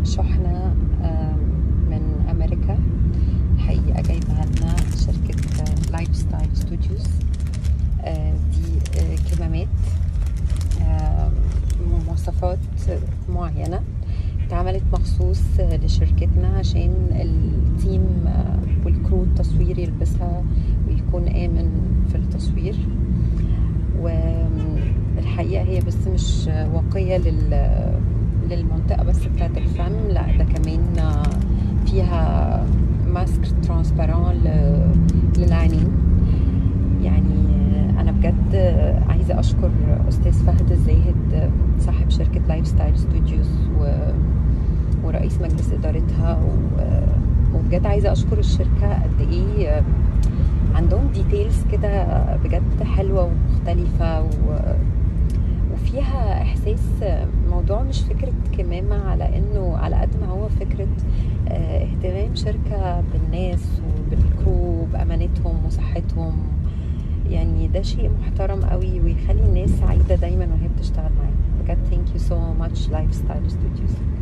شحنة آم، من أمريكا الحقيقة جايبها لنا شركة لايف ستايل ستوديوز دي آه، كمامات آم، مواصفات معينة اتعملت مخصوص لشركتنا عشان التيم آه، والكرو التصوير يلبسها ويكون آمن في التصوير والحقيقة هي بس مش واقية لل للمنطقة بس بتاعت الفم لا ده كمان آه، فيها ماسك ترانسبارون للعينين يعني انا بجد عايزه اشكر استاذ فهد الزاهد صاحب شركه لايف ستايل ستوديوز و... ورئيس مجلس ادارتها و... وبجد عايزه اشكر الشركه قد ايه عندهم ديتيلز كده بجد حلوه ومختلفه و... وفيها احساس موضوع مش فكره كمامه على انه على قد ما هو فكره آه، اهتمام شركه بالناس وبالكرو بامانتهم وصحتهم يعني ده شيء محترم قوي ويخلي الناس سعيده دايما وهي بتشتغل معاهم بجد ثانك يو سو ماتش لايف ستايل ستوديوز